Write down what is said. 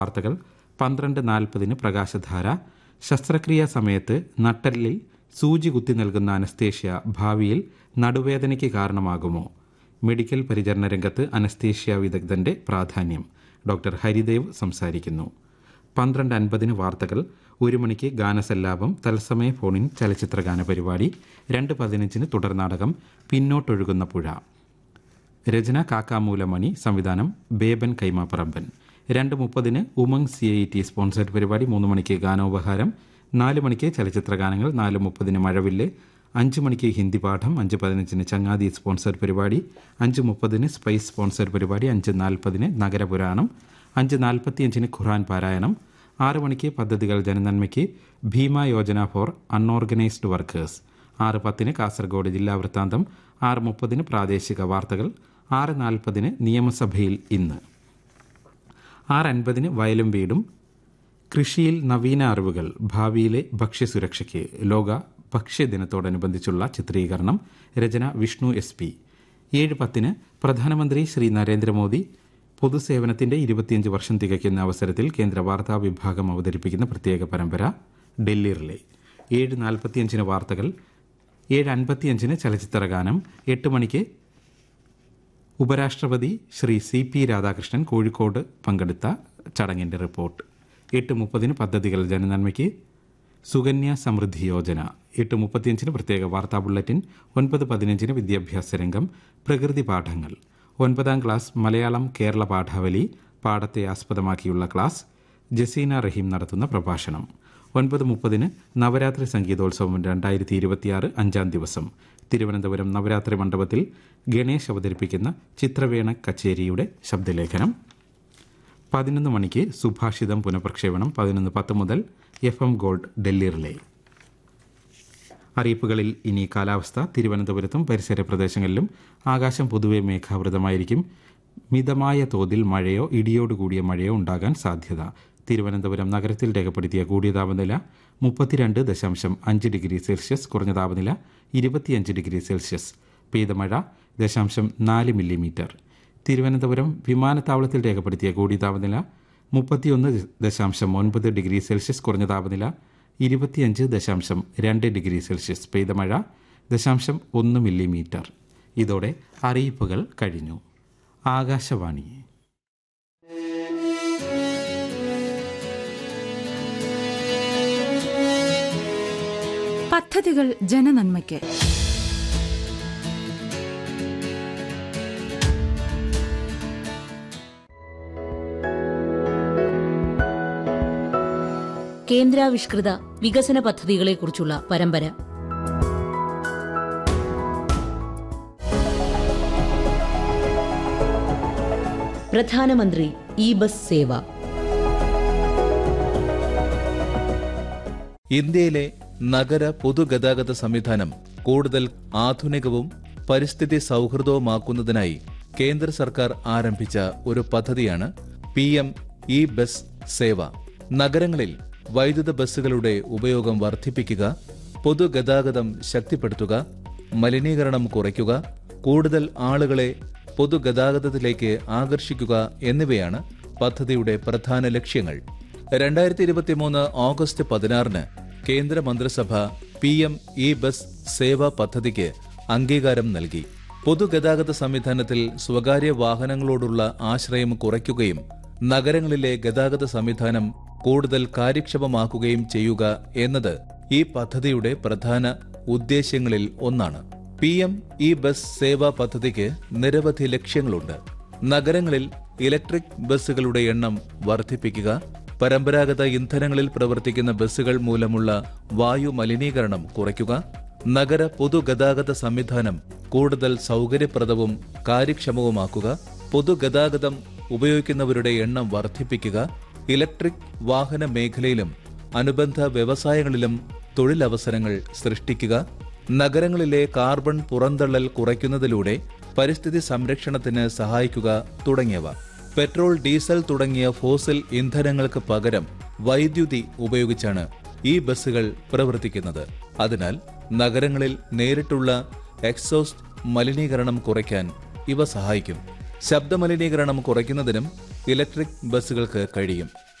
വാർത്തകൾ പന്ത്രണ്ട് നാൽപ്പതിന് പ്രകാശധാര ശസ്ത്രക്രിയാ സമയത്ത് നട്ടെല്ലിൽ സൂചി കുത്തി നൽകുന്ന അനസ്തേഷ്യ ഭാവിയിൽ നടുവേദനയ്ക്ക് കാരണമാകുമോ മെഡിക്കൽ പരിചരണ രംഗത്ത് അനസ്തേഷ്യ വിദഗ്ധന്റെ പ്രാധാന്യം ഡോക്ടർ ഹരിദേവ് സംസാരിക്കുന്നു പന്ത്രണ്ട് അൻപതിന് വാർത്തകൾ ഒരു മണിക്ക് ഗാനസല്ലാപം തത്സമയ ഫോണിൻ ചലച്ചിത്രഗാന പരിപാടി രണ്ട് പതിനഞ്ചിന് തുടർനാടകം പിന്നോട്ടൊഴുകുന്ന പുഴ രചന കാക്കാമൂലമണി സംവിധാനം ബേബൻ കൈമാപ്പറമ്പൻ രണ്ട് മുപ്പതിന് Umang C I T sponsored പരിപാടി മൂന്ന് മണിക്ക് ഗാനോപഹാരം നാല് മണിക്ക് ചലച്ചിത്ര ഗാനങ്ങൾ നാല് മുപ്പതിന് മഴവില്ല് അഞ്ച് മണിക്ക് ഹിന്ദി പാഠം അഞ്ച് പതിനഞ്ചിന് ചങ്ങാതി സ്പോൺസർഡ് പരിപാടി അഞ്ച് മുപ്പതിന് സ്പൈസ് സ്പോൺസർഡ് പരിപാടി അഞ്ച് നാൽപ്പതിന് നഗരപുരാണം അഞ്ച് നാൽപ്പത്തിയഞ്ചിന് ഖുറാൻ പാരായണം ആറ് മണിക്ക് പദ്ധതികൾ ജനനന്മയ്ക്ക് Bhima Yojana for unorganised workers ആറ് പത്തിന് കാസർഗോഡ് ജില്ലാ വൃത്താന്തം ആറ് മുപ്പതിന് പ്രാദേശിക വാർത്തകൾ ആറ് നാൽപ്പതിന് നിയമസഭയിൽ ഇന്ന് ആറ് അൻപതിന് വയലും വീടും കൃഷിയിൽ നവീന അറിവുകൾ ഭാവിയിലെ ഭക്ഷ്യസുരക്ഷയ്ക്ക് ലോക ഭക്ഷ്യദിനത്തോടനുബന്ധിച്ചുള്ള ചിത്രീകരണം രചന വിഷ്ണു എസ് പി ഏഴ് പത്തിന് പ്രധാനമന്ത്രി ശ്രീ നരേന്ദ്രമോദി പൊതുസേവനത്തിന്റെ ഇരുപത്തിയഞ്ച് വർഷം തികയ്ക്കുന്ന അവസരത്തിൽ കേന്ദ്ര വാർത്താ വിഭാഗം അവതരിപ്പിക്കുന്ന പ്രത്യേക പരമ്പര ഡൽഹി റിലേ ഏഴ് നാൽപ്പത്തിയഞ്ചിന് വാർത്തകൾ ഏഴ് അൻപത്തിയഞ്ചിന് ചലച്ചിത്രഗാനം എട്ട് മണിക്ക് ഉപരാഷ്ട്രപതി ശ്രീ സി പി രാധാകൃഷ്ണൻ കോഴിക്കോട് പങ്കെടുത്ത ചടങ്ങിന്റെ റിപ്പോർട്ട് എട്ട് മുപ്പതിന് പദ്ധതികൾ ജനനന്മയ്ക്ക് സുകന്യ സമൃദ്ധി യോജന എട്ട് മുപ്പത്തിയഞ്ചിന് പ്രത്യേക വാർത്താ ബുള്ളറ്റിൻ ഒൻപത് പതിനഞ്ചിന് വിദ്യാഭ്യാസ രംഗം പ്രകൃതി പാഠങ്ങൾ ഒൻപതാം ക്ലാസ് മലയാളം കേരള പാഠാവലി പാഠത്തെ ആസ്പദമാക്കിയുള്ള ക്ലാസ് ജസീന റഹീം നടത്തുന്ന പ്രഭാഷണം ഒൻപത് മുപ്പതിന് നവരാത്രി സംഗീതോത്സവം രണ്ടായിരത്തി ഇരുപത്തിയാറ് അഞ്ചാം ദിവസം തിരുവനന്തപുരം നവരാത്രി മണ്ഡപത്തിൽ ഗണേശ് അവതരിപ്പിക്കുന്ന ചിത്രവേണ കച്ചേരിയുടെ ശബ്ദലേഖനം പതിനൊന്ന് മണിക്ക് സുഭാഷിതം പുനഃപ്രക്ഷേപണം പതിനൊന്ന് പത്ത് മുതൽ F M gold Delhi relay അറിയിപ്പുകളിൽ ഇനി കാലാവസ്ഥ തിരുവനന്തപുരത്തും പരിസര പ്രദേശങ്ങളിലും ആകാശം പൊതുവെ മേഘാവൃതമായിരിക്കും മിതമായ തോതിൽ മഴയോ ഇടിയോടുകൂടിയ മഴയോ ഉണ്ടാകാൻ സാധ്യത തിരുവനന്തപുരം നഗരത്തിൽ രേഖപ്പെടുത്തിയ കൂടിയ താപനില മുപ്പത്തിരണ്ട് ദശാംശം അഞ്ച് ഡിഗ്രി സെൽഷ്യസ് കുറഞ്ഞ താപനില ഇരുപത്തിയഞ്ച് ഡിഗ്രി സെൽഷ്യസ് പെയ്ത മഴ ദശാംശം നാല് മില്ലിമീറ്റർ തിരുവനന്തപുരം വിമാനത്താവളത്തിൽ രേഖപ്പെടുത്തിയ കൂടിയ താപനില മുപ്പത്തിയൊന്ന് ദശാംശം ഒൻപത് ഡിഗ്രി സെൽഷ്യസ് കുറഞ്ഞ താപനില ഇരുപത്തിയഞ്ച് ദശാംശം രണ്ട് ഡിഗ്രി സെൽഷ്യസ് പെയ്ത മഴ ദശാംശം ഒന്ന് മില്ലിമീറ്റർ ഇതോടെ അറിയിപ്പുകൾ കഴിഞ്ഞു ആകാശവാണി പദ്ധതികൾ ജനനന്മയ്ക്ക് കേന്ദ്രാവിഷ്കൃത വികസന പദ്ധതികളെക്കുറിച്ചുള്ള പരമ്പര പ്രധാനമന്ത്രി ഇ ബസ് സേവ ഇന്ത്യയിലെ നഗര പൊതുഗതാഗത സംവിധാനം കൂടുതൽ ആധുനികവും പരിസ്ഥിതി സൗഹൃദവുമാക്കുന്നതിനായി കേന്ദ്ര സർക്കാർ ആരംഭിച്ച ഒരു പദ്ധതിയാണ് P M E bus Seva നഗരങ്ങളിൽ വൈദ്യുത ബസ്സുകളുടെ ഉപയോഗം വർദ്ധിപ്പിക്കുക പൊതുഗതാഗതം ശക്തിപ്പെടുത്തുക മലിനീകരണം കുറയ്ക്കുക കൂടുതൽ ആളുകളെ പൊതുഗതാഗതത്തിലേക്ക് ആകർഷിക്കുക എന്നിവയാണ് പദ്ധതിയുടെ പ്രധാന ലക്ഷ്യങ്ങൾ രണ്ടായിരത്തി ഇരുപത്തിമൂന്ന് ഓഗസ്റ്റ് പതിനാറിന് കേന്ദ്ര മന്ത്രിസഭ P M E bus Sewa പദ്ധതിക്ക് അംഗീകാരം നൽകി പൊതുഗതാഗത സംവിധാനത്തിൽ സ്വകാര്യ വാഹനങ്ങളോടുള്ള ആശ്രയം കുറയ്ക്കുകയും നഗരങ്ങളിലെ ഗതാഗത സംവിധാനം കൂടുതൽ കാര്യക്ഷമമാക്കുകയും ചെയ്യുക എന്നത് ഈ പദ്ധതിയുടെ പ്രധാന ഉദ്ദേശ്യങ്ങളിൽ ഒന്നാണ് P M E bus Sewa പദ്ധതിക്ക് നിരവധി ലക്ഷ്യങ്ങളുണ്ട് നഗരങ്ങളിൽ ഇലക്ട്രിക് ബസ്സുകളുടെ എണ്ണം വർദ്ധിപ്പിക്കുക പരമ്പരാഗത ഇന്ധനങ്ങളിൽ പ്രവർത്തിക്കുന്ന ബസ്സുകൾ മൂലമുള്ള വായു മലിനീകരണം കുറയ്ക്കുക നഗര പൊതുഗതാഗത സംവിധാനം കൂടുതൽ സൗകര്യപ്രദവും കാര്യക്ഷമവുമാക്കുക പൊതുഗതാഗതം ഉപയോഗിക്കുന്നവരുടെ എണ്ണം വർദ്ധിപ്പിക്കുക ഇലക്ട്രിക് വാഹന മേഖലയിലും അനുബന്ധ വ്യവസായങ്ങളിലും തൊഴിലവസരങ്ങൾ സൃഷ്ടിക്കുക നഗരങ്ങളിലെ കാർബൺ പുറന്തള്ളൽ കുറയ്ക്കുന്നതിലൂടെ പരിസ്ഥിതി സംരക്ഷണത്തിന് സഹായിക്കുക തുടങ്ങിയവ പെട്രോൾ ഡീസൽ തുടങ്ങിയ ഫോസിൽ ഇന്ധനങ്ങൾക്ക് പകരം വൈദ്യുതി ഉപയോഗിച്ചാണ് ഈ ബസ്സുകൾ പ്രവർത്തിക്കുന്നത് അതിനാൽ നഗരങ്ങളിൽ നേരിട്ടുള്ള എക്സോസ്റ്റ് മലിനീകരണം കുറയ്ക്കാൻ ഇവ സഹായിക്കും ശബ്ദമലിനീകരണം കുറയ്ക്കുന്നതിനും ഇലക്ട്രിക് ബസ്സുകൾക്ക് കഴിയും